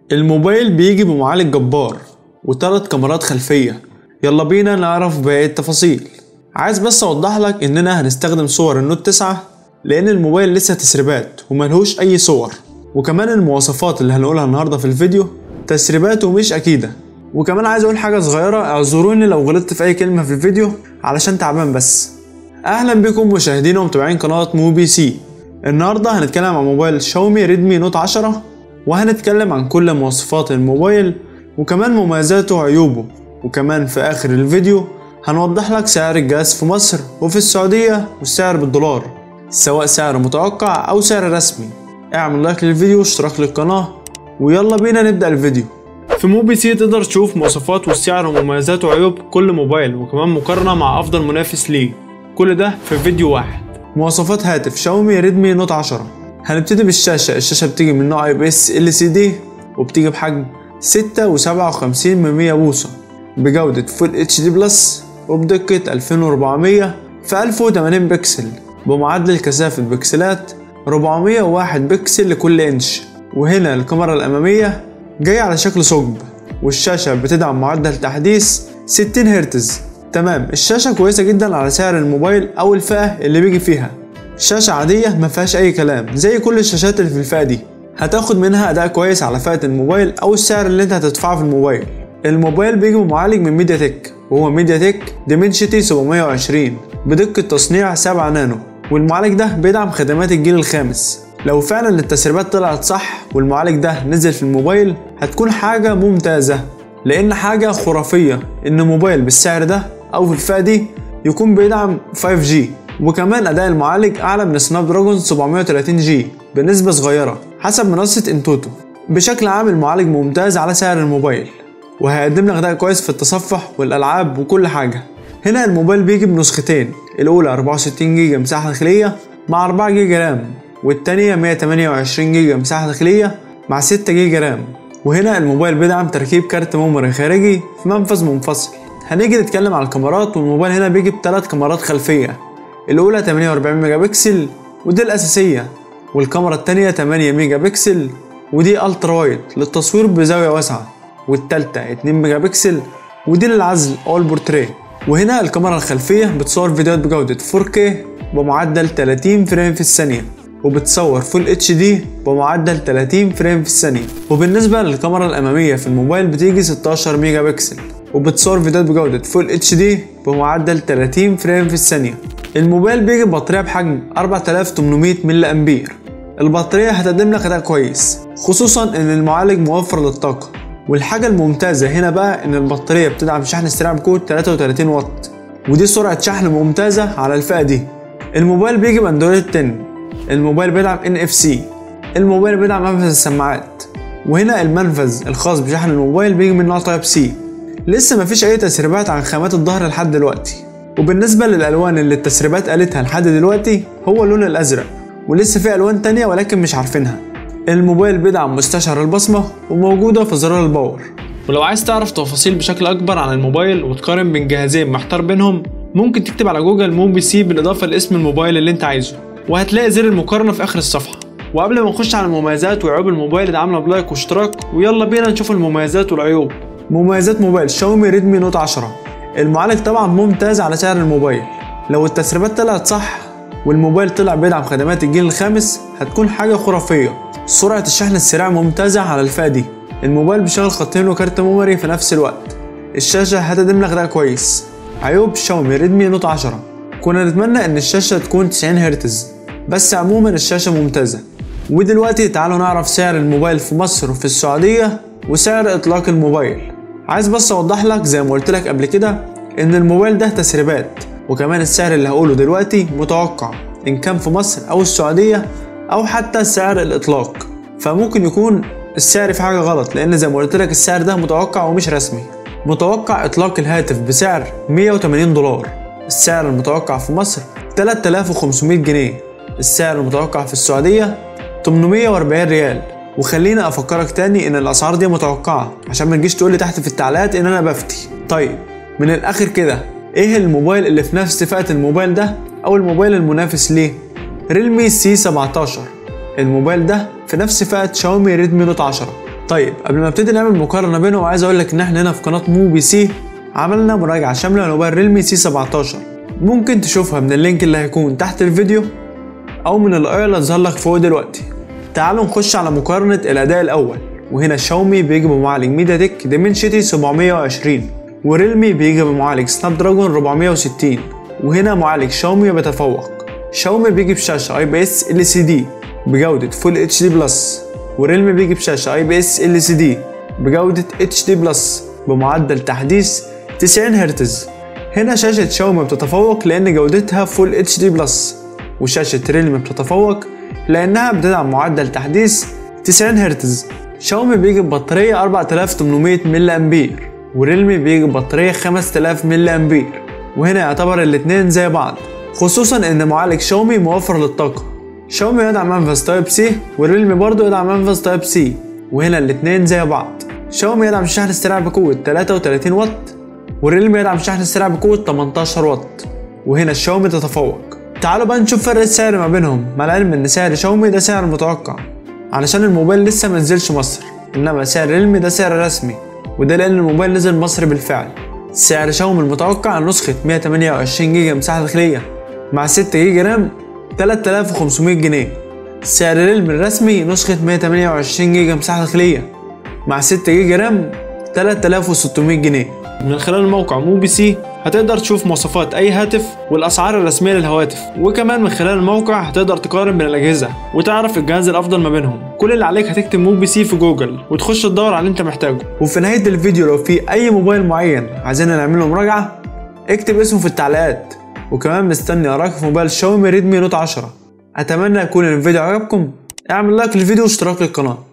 الموبايل بيجي بمعالج جبار وثلاث كاميرات خلفية يلا بينا نعرف باقي التفاصيل عايز بس اوضح لك اننا هنستخدم صور النوت 9 لان الموبايل لسه تسريبات وملهوش اي صور وكمان المواصفات اللي هنقولها النهارده في الفيديو تسريبات ومش اكيده وكمان عايز اقول حاجه صغيره اعذروني لو غلطت في اي كلمه في الفيديو علشان تعبان بس اهلا بكم مشاهدينا ومتابعين قناه مو بي سي النهارده هنتكلم عن موبايل شاومي ريدمي نوت 10 وهنتكلم عن كل مواصفات الموبايل وكمان مميزاته وعيوبه وكمان في اخر الفيديو هنوضح لك سعر الجهاز في مصر وفي السعودية والسعر بالدولار سواء سعر متوقع او سعر رسمي اعمل لايك للفيديو واشتراك للقناة ويلا بينا نبدأ الفيديو في موبي سي تقدر تشوف مواصفات والسعر ومميزات وعيوب كل موبايل وكمان مقارنة مع افضل منافس ليه كل ده في فيديو واحد مواصفات هاتف شاومي ريدمي نوت 10 هنبتدي بالشاشة الشاشة بتيجي من نوع اي بي اس ال سي دي وبتيجي بحجم 6.57 من 100 بوصة بجودة فول اتش دي بلس وبدقة 2400 في 1080 بكسل بمعدل كثافة بكسلات 401 بكسل لكل انش وهنا الكاميرا الأمامية جاية على شكل ثقب والشاشة بتدعم معدل تحديث 60 هرتز تمام الشاشة كويسة جدا على سعر الموبايل أو الفئة اللي بيجي فيها شاشة عادية ما فيهاش أي كلام زي كل الشاشات اللي في الفئة دي هتاخد منها أداء كويس على فئة الموبايل أو السعر اللي أنت هتدفعه في الموبايل الموبايل بيجي بمعالج من ميديا تك وهو ميديا تك ديمنشيتي 720 بدقة تصنيع 7 نانو والمعالج ده بيدعم خدمات الجيل الخامس لو فعلا التسريبات طلعت صح والمعالج ده نزل في الموبايل هتكون حاجة ممتازة لأن حاجة خرافية إن موبايل بالسعر ده أو في الفئة دي يكون بيدعم 5G وكمان أداء المعالج أعلى من سناب دراجون 730 جي بنسبة صغيرة حسب منصة انتوتو بشكل عام المعالج ممتاز على سعر الموبايل وهيقدم لك أداء كويس في التصفح والألعاب وكل حاجة هنا الموبايل بيجي بنسختين الأولى 64 جيجا مساحة داخلية مع 4 جيجا رام والتانية 128 جيجا مساحة داخلية مع 6 جيجا رام وهنا الموبايل بيدعم تركيب كارت ميموري خارجي في منفذ منفصل هنيجي نتكلم على الكاميرات والموبايل هنا بيجي بثلاث كاميرات خلفية الأولى 48 ميجا بكسل ودي الأساسية والكاميرا التانية 8 ميجا بكسل ودي ألترا وايد للتصوير بزاوية واسعة والتالتة 2 ميجا بكسل ودي للعزل أو البورتريه وهنا الكاميرا الخلفية بتصور فيديوهات بجودة 4K بمعدل 30 فريم في الثانية وبتصور فول اتش دي بمعدل 30 فريم في الثانية وبالنسبة للكاميرا الأمامية في الموبايل بتيجي 16 ميجا بكسل وبتصور فيديوهات بجودة فول اتش دي بمعدل 30 فريم في الثانية الموبايل بيجي ببطارية بحجم 4800 ملي أمبير البطارية هتقدم لك أداء كويس خصوصا إن المعالج موفر للطاقة والحاجة الممتازة هنا بقى إن البطارية بتدعم شحن استرعاب كود 33 واط ودي سرعة شحن ممتازة على الفئة دي الموبايل بيجي باندرويد 10 الموبايل بيدعم NFC الموبايل بيدعم منفذ السماعات وهنا المنفذ الخاص بشحن الموبايل بيجي من نوع تايب سي لسه مفيش أي تسريبات عن خامات الظهر لحد دلوقتي وبالنسبة للألوان اللي التسريبات قالتها لحد دلوقتي هو اللون الأزرق ولسه في ألوان تانية ولكن مش عارفينها الموبايل بيدعم مستشعر البصمة وموجودة في زرار الباور ولو عايز تعرف تفاصيل بشكل أكبر عن الموبايل وتقارن بين جهازين محتار بينهم ممكن تكتب على جوجل موبي سي بالإضافة لاسم الموبايل اللي أنت عايزه وهتلاقي زر المقارنة في آخر الصفحة وقبل ما نخش على المميزات وعيوب الموبايل ادعمنا بلايك واشتراك ويلا بينا نشوف المميزات والعيوب مميزات موبايل شاومي ريدمي نوت 10 المعالج طبعا ممتاز على سعر الموبايل لو التسريبات طلعت صح والموبايل طلع بيدعم خدمات الجيل الخامس هتكون حاجة خرافية سرعة الشحن السريع ممتازة على الفئة دي الموبايل بيشغل خطين وكارت ميموري في نفس الوقت الشاشة هتقدم لك أداء كويس عيوب شاومي ريدمي نوت 10 كنا نتمنى ان الشاشة تكون 90 هرتز بس عموما الشاشة ممتازة ودلوقتي تعالوا نعرف سعر الموبايل في مصر وفي السعودية وسعر اطلاق الموبايل عايز بس اوضح لك زي ما قلت لك قبل كده ان الموبايل ده تسريبات وكمان السعر اللي هقوله دلوقتي متوقع ان كان في مصر او السعودية او حتى سعر الاطلاق فممكن يكون السعر في حاجة غلط لان زي ما قلت لك السعر ده متوقع ومش رسمي متوقع اطلاق الهاتف بسعر 180 دولار السعر المتوقع في مصر 3500 جنيه السعر المتوقع في السعودية 840 ريال وخلينا افكرك تاني ان الاسعار دي متوقعة عشان ما تجيش تقول لي تحت في التعليقات ان انا بفتي طيب من الاخر كده ايه الموبايل اللي في نفس فئة الموبايل ده او الموبايل المنافس ليه ريلمي سي 17 الموبايل ده في نفس فئة شاومي ريدمي نوت 10 طيب قبل ما ابتدي نعمل مقارنه بينهم عايز اقول لك ان احنا هنا في قناه مو بي سي عملنا مراجعه شامله لموبايل ريلمي سي 17 ممكن تشوفها من اللينك اللي هيكون تحت الفيديو او من الاي اللي هتظهر لك فوق دلوقتي تعالوا نخش على مقارنه الاداء الاول وهنا شاومي بيجي بمعالج ميديا تك ديمنشيتي 720 وريلمي بيجي بمعالج سناب دراجون 460 وهنا معالج شاومي بيتفوق شاومي بيجي بشاشة اي بي اس ال سي دي بجودة فول اتش دي بلس وريلمي بيجي بشاشة اي بي اس ال سي دي بجودة اتش دي بلس بمعدل تحديث 90 هرتز هنا شاشة شاومي بتتفوق لأن جودتها فول اتش دي بلس وشاشة ريلمي بتتفوق لأنها بتدعم معدل تحديث 90 هرتز شاومي بيجي ببطارية 4800 ملي أمبير وريلمي بيجي ببطارية 5000 ملي أمبير وهنا يعتبر الاتنين زي بعض خصوصا ان معالج شاومي موفر للطاقة شاومي يدعم انفاس تايب سي وريلمي برضه يدعم انفاس تايب سي وهنا الاتنين زي بعض شاومي يدعم الشحن السريع بقوة 33 واط والريلمي يدعم الشحن السريع بقوة 18 واط وهنا الشاومي تتفوق تعالوا بقى نشوف فرق السعر ما بينهم مع العلم ان سعر شاومي ده سعر متوقع علشان الموبايل لسه منزلش مصر انما سعر ريلمي ده سعر رسمي وده لان الموبايل نزل مصر بالفعل سعر شاومي المتوقع نسخة 128 جيجا مساحة داخلية مع 6 جيجا رام 3500 جنيه سعر ريلمي الرسمي نسخة 128 جيجا مساحة داخلية مع 6 جيجا رام 3600 جنيه من خلال موقع مو بي سي هتقدر تشوف مواصفات اي هاتف والاسعار الرسميه للهواتف وكمان من خلال الموقع هتقدر تقارن بين الاجهزه وتعرف الجهاز الافضل ما بينهم كل اللي عليك هتكتب مو بي سي في جوجل وتخش تدور على اللي انت محتاجه وفي نهايه الفيديو لو في اي موبايل معين عايزين نعمله مراجعه اكتب اسمه في التعليقات وكمان مستني اراك في موبايل شاومي ريدمي نوت 10 اتمنى يكون الفيديو عجبكم اعمل لايك للفيديو واشتراك للقناه